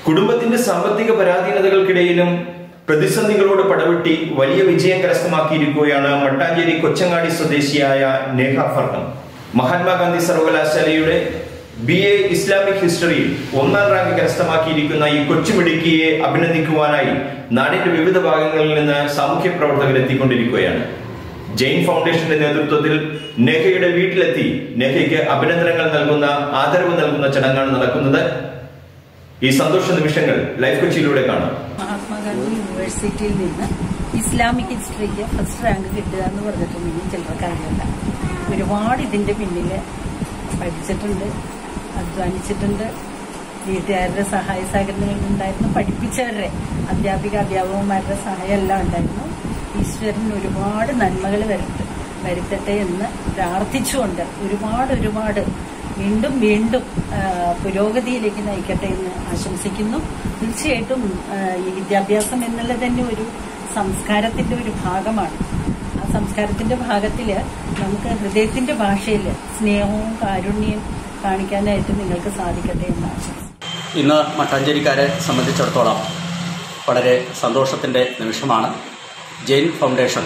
കുടുംബത്തിന്റെ സാമ്പത്തിക പരാധീനതകൾക്കിടയിലും പ്രതിസന്ധികളോട് പടവെട്ടി വലിയ വിജയം കരസ്ഥമാക്കിയിരിക്കുകയാണ് മട്ടാഞ്ചേരി കൊച്ചങ്ങാടി സ്വദേശിയായ നേഹ ഫർഹം മഹാത്മാഗാന്ധി സർവകലാശാലയുടെ ബി എ ഇസ്ലാമിക് ഹിസ്റ്ററിയിൽ ഒന്നാം റാങ്ക് കരസ്ഥമാക്കിയിരിക്കുന്ന ഈ കൊച്ചുമിടുക്കിയെ അഭിനന്ദിക്കുവാനായി നാടിന്റെ വിവിധ ഭാഗങ്ങളിൽ നിന്ന് സാമൂഹ്യ പ്രവർത്തകർ എത്തിക്കൊണ്ടിരിക്കുകയാണ് ജെയിൻ ഫൗണ്ടേഷന്റെ നേതൃത്വത്തിൽ നെഹയുടെ വീട്ടിലെത്തി നെഹയ്ക്ക് അഭിനന്ദനങ്ങൾ നൽകുന്ന ആദരവ് നൽകുന്ന ചടങ്ങാണ് നടക്കുന്നത് ഈ സന്തോഷ നിമിഷങ്ങൾ ലൈഫ് കൊച്ചിയിലൂടെ കാണാം മഹാത്മാഗാന്ധി യൂണിവേഴ്സിറ്റിയിൽ നിന്ന് ഇസ്ലാമിക് ഹിസ്റ്ററിക്ക് ഫസ്റ്റ് റാങ്ക് കിട്ടുക എന്ന് പറഞ്ഞിട്ടുണ്ടെങ്കിൽ ചില്ലറ കാര്യമല്ല ഒരുപാട് ഇതിന്റെ പിന്നിൽ പഠിച്ചിട്ടുണ്ട് അധ്വാനിച്ചിട്ടുണ്ട് വീട്ടുകാരുടെ സഹായ സഹകരണങ്ങൾ ഉണ്ടായിരുന്നു പഠിപ്പിച്ചവരുടെ അധ്യാപിക അധ്യാപകന്മാരുടെ സഹായം എല്ലാം ഉണ്ടായിരുന്നു ഈശ്വരൻ ഒരുപാട് നന്മകൾ വരുത്ത വരുത്തട്ടെ എന്ന് പ്രാർത്ഥിച്ചുകൊണ്ട് ഒരുപാട് ഒരുപാട് വീണ്ടും വീണ്ടും ആ, പുരോഗതിയിലേക്ക് നയിക്കട്ടെ എന്ന് ആശംസിക്കുന്നു തീർച്ചയായിട്ടും ആ, ഈ വിദ്യാഭ്യാസം എന്നുള്ളത് തന്നെ ഒരു സംസ്കാരത്തിന്റെ ഒരു ഭാഗമാണ് ആ സംസ്കാരത്തിന്റെ ഭാഗത്തില് നമുക്ക് ഹൃദയത്തിന്റെ ഭാഷയിൽ സ്നേഹവും കാരുണ്യവും കാണിക്കാനായിട്ട് നിങ്ങൾക്ക് സാധിക്കട്ടെ എന്ന് ആശംസിക്കുന്നു ഇന്ന് മട്ടാഞ്ചേരിക്കാരെ സംബന്ധിച്ചിടത്തോളം വളരെ സന്തോഷത്തിൻ്റെ നിമിഷമാണ് ജെയിൻ ഫൗണ്ടേഷൻ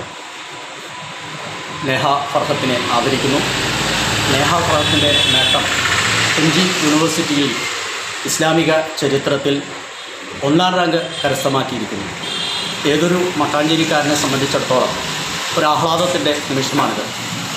നേഹ ഫർഹത്തിനെ ആദരിക്കുന്നു നേഹ ഫർഹത്തിൻ്റെ നേട്ടം എം ജി യൂണിവേഴ്സിറ്റിയിൽ ഇസ്ലാമിക ചരിത്രത്തിൽ ഒന്നാം റാങ്ക് കരസ്ഥമാക്കിയിരിക്കുന്നു ഏതൊരു മട്ടാഞ്ചേരിക്കാരനെ സംബന്ധിച്ചിടത്തോളം ഒരു ആഹ്ലാദത്തിൻ്റെ നിമിഷമാണിത്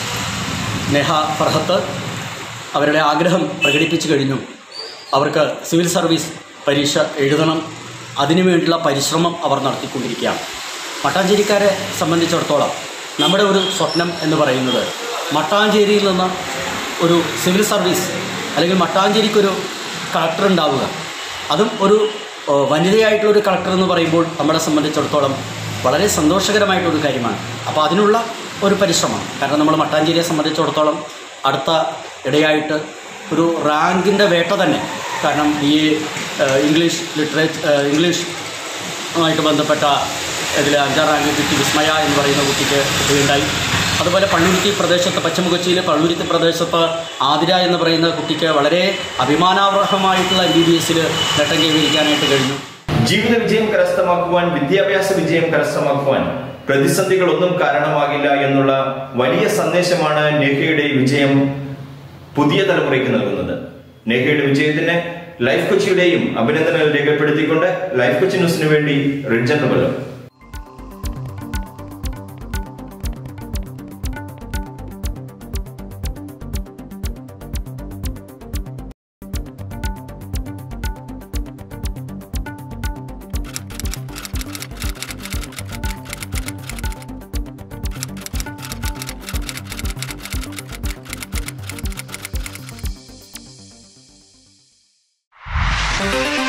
നേഹ ഫർഹത്ത് അവരുടെ ആഗ്രഹം പ്രകടിപ്പിച്ചു കഴിഞ്ഞു അവർക്ക് സിവിൽ സർവീസ് പരീക്ഷ എഴുതണം അതിനുവേണ്ടിയുള്ള പരിശ്രമം അവർ നടത്തിക്കൊണ്ടിരിക്കുകയാണ് മട്ടാഞ്ചേരിക്കാരെ സംബന്ധിച്ചിടത്തോളം നമ്മുടെ ഒരു സ്വപ്നം എന്ന് പറയുന്നത് മട്ടാഞ്ചേരിയിൽ നിന്ന് ഒരു സിവിൽ സർവീസ് അല്ലെങ്കിൽ മട്ടാഞ്ചേരിക്കൊരു കളക്ടർ ഉണ്ടാവുക അതും ഒരു ഓ, വനിതയായിട്ടുള്ളൊരു കളക്ടർ എന്ന് പറയുമ്പോൾ നമ്മളെ സംബന്ധിച്ചിടത്തോളം വളരെ സന്തോഷകരമായിട്ടൊരു കാര്യമാണ് അപ്പോൾ അതിനുള്ള ഒരു പരിശ്രമം കാരണം നമ്മൾ മട്ടാഞ്ചേരിയെ സംബന്ധിച്ചിടത്തോളം അടുത്ത ഇടയായിട്ട് ഒരു റാങ്കിൻ്റെ വേട്ട തന്നെ കാരണം ഈ uh, English literature uh, English ആയിട്ട് ബന്ധപ്പെട്ട ഇതിൽ അഞ്ചാം റാങ്ക് കിട്ടി വിസ്മയ എന്ന് പറയുന്ന കുട്ടിക്ക് കിട്ടുകയുണ്ടായി അതുപോലെ പള്ളുരുത്തി പ്രദേശത്ത് പശ്ചിമകൊച്ചിയിലെ പള്ളുരുത്തി പ്രദേശത്ത് ആതിര എന്ന് പറയുന്ന കുട്ടിക്ക് വളരെ അഭിമാനാർഹമായിട്ടുള്ള എം ബി ബി എസിൽ നേട്ടം കൈവരിക്കാനായിട്ട് കഴിഞ്ഞു ജീവിത വിജയം കരസ്ഥമാക്കുവാൻ വിദ്യാഭ്യാസ വിജയം കരസ്ഥമാക്കുവാൻ പ്രതിസന്ധികളൊന്നും കാരണമാകില്ല എന്നുള്ള വലിയ സന്ദേശമാണ് നെഹയുടെ വിജയം പുതിയ തലമുറയ്ക്ക് നൽകുന്നത് നെഹയുടെ വിജയത്തിന് ലൈഫ് കൊച്ചിയുടെയും അഭിനന്ദനങ്ങൾ രേഖപ്പെടുത്തിക്കൊണ്ട് ലൈഫ് കൊച്ചി ന്യൂസിന് വേണ്ടി റിഡ്ജൻ ബലം Thank